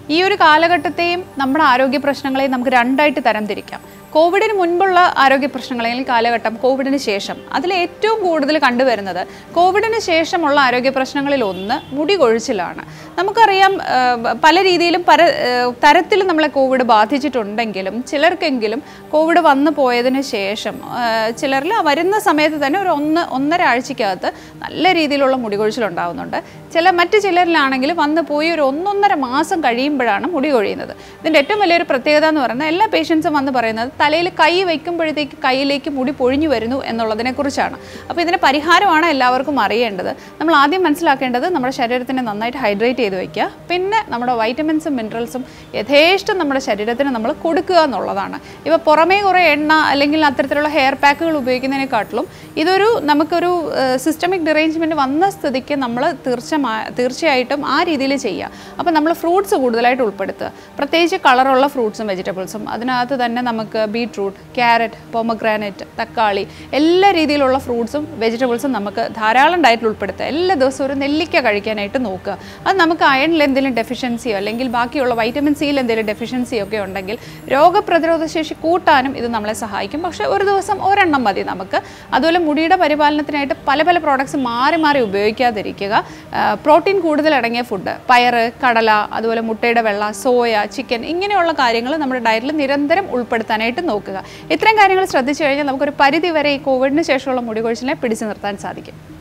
ഈ ഒരു കാലഘട്ടത്തെയും നമ്മുടെ ആരോഗ്യ പ്രശ്നങ്ങളെയും നമുക്ക് രണ്ടായിട്ട് തരംതിരിക്കാം കോവിഡിന് മുൻപുള്ള ആരോഗ്യ പ്രശ്നങ്ങൾ അല്ലെങ്കിൽ കാലഘട്ടം കോവിഡിന് ശേഷം അതിൽ ഏറ്റവും കൂടുതൽ കണ്ടുവരുന്നത് കോവിഡിന് ശേഷമുള്ള ആരോഗ്യ പ്രശ്നങ്ങളിൽ ഒന്ന് മുടി കൊഴിച്ചിലാണ് നമുക്കറിയാം ആ, പല രീതിയിലും പല തരത്തിൽ നമ്മളെ കോവിഡ് ബാധിച്ചിട്ടുണ്ടെങ്കിലും ചിലർക്കെങ്കിലും കോവിഡ് വന്നു പോയതിന് ശേഷം ആ, ചിലരിൽ വരുന്ന സമയത്ത് തന്നെ ഒരു ഒന്ന് ഒന്നര ആഴ്ചക്കകത്ത് നല്ല രീതിയിലുള്ള മുടി കൊഴിച്ചിലുണ്ടാകുന്നുണ്ട് ചില മറ്റ് ചിലരിലാണെങ്കിൽ വന്ന് പോയി ഒരു ഒന്നൊന്നര മാസം കഴിയുമ്പോഴാണ് മുടി കൊഴിയുന്നത് ഇതിൻ്റെ ഏറ്റവും വലിയൊരു പ്രത്യേകത എന്ന് പറയുന്നത് എല്ലാ പേഷ്യൻസും വന്ന് പറയുന്നത് തലയിൽ കൈ വയ്ക്കുമ്പോഴത്തേക്ക് കയ്യിലേക്ക് മുടി പൊഴിഞ്ഞു വരുന്നു എന്നുള്ളതിനെക്കുറിച്ചാണ് അപ്പോൾ ഇതിന് പരിഹാരമാണ് എല്ലാവർക്കും അറിയേണ്ടത് നമ്മൾ ആദ്യം മനസ്സിലാക്കേണ്ടത് നമ്മുടെ ശരീരത്തിനെ നന്നായിട്ട് ഹൈഡ്രേറ്റ് ചെയ്ത് വയ്ക്കുക പിന്നെ നമ്മുടെ വൈറ്റമിൻസും മിനറൽസും യഥേഷ്ടം നമ്മുടെ ശരീരത്തിന് നമ്മൾ കൊടുക്കുക എന്നുള്ളതാണ് ഇപ്പോൾ പുറമേ കുറേ എണ്ണ അല്ലെങ്കിൽ അത്തരത്തിലുള്ള ഹെയർ പാക്കുകൾ ഉപയോഗിക്കുന്നതിനെക്കാട്ടിലും ഇതൊരു നമുക്കൊരു സിസ്റ്റമിക് ഡിറേഞ്ച്മെൻറ്റ് വന്ന സ്ഥിതിക്ക് നമ്മൾ തീർച്ചമാ തീർച്ചയായിട്ടും ആ രീതിയിൽ ചെയ്യുക അപ്പോൾ നമ്മൾ ഫ്രൂട്ട്സ് കൂടുതലായിട്ട് ഉൾപ്പെടുത്തുക പ്രത്യേകിച്ച് കളറുള്ള ഫ്രൂട്ട്സും വെജിറ്റബിൾസും അതിനകത്ത് തന്നെ നമുക്ക് ബീട്രൂട്ട് ക്യാരറ്റ് പൊമഗ്രാനറ്റ് തക്കാളി എല്ലാ രീതിയിലുള്ള ഫ്രൂട്ട്സും വെജിറ്റബിൾസും നമുക്ക് ധാരാളം ഡയറ്റിൽ ഉൾപ്പെടുത്തുക എല്ലാ ദിവസവും ഒരു നെല്ലിക്ക കഴിക്കാനായിട്ട് നോക്കുക അത് നമുക്ക് അയണിൽ എന്തെങ്കിലും ഡെഫിഷ്യൻസിയോ അല്ലെങ്കിൽ ബാക്കിയുള്ള വൈറ്റമിൻ സിയിൽ എന്തെങ്കിലും ഡെഫിഷ്യൻസിയോ ഒക്കെ ഉണ്ടെങ്കിൽ രോഗപ്രതിരോധ ശേഷി കൂട്ടാനും ഇത് നമ്മളെ സഹായിക്കും പക്ഷേ ഒരു ദിവസം ഒരെണ്ണം മതി നമുക്ക് അതുപോലെ മുടിയുടെ പരിപാലനത്തിനായിട്ട് പല പല പ്രോഡക്ട്സ് മാറി മാറി ഉപയോഗിക്കാതിരിക്കുക പ്രോട്ടീൻ കൂടുതൽ അടങ്ങിയ ഫുഡ് പയറ് കടല അതുപോലെ മുട്ടയുടെ വെള്ള സോയ ചിക്കൻ ഇങ്ങനെയുള്ള കാര്യങ്ങൾ നമ്മുടെ ഡയറ്റിൽ നിരന്തരം ഉൾപ്പെടുത്താനായിട്ട് നോക്കുക ഇത്രയും കാര്യങ്ങൾ ശ്രദ്ധിച്ചു കഴിഞ്ഞാൽ നമുക്കൊരു പരിധി വരെ ഈ കോവിഡിന് ശേഷമുള്ള മുടി കൊഴിച്ചിലിനെ പിടിച്ചു നിർത്താൻ സാധിക്കും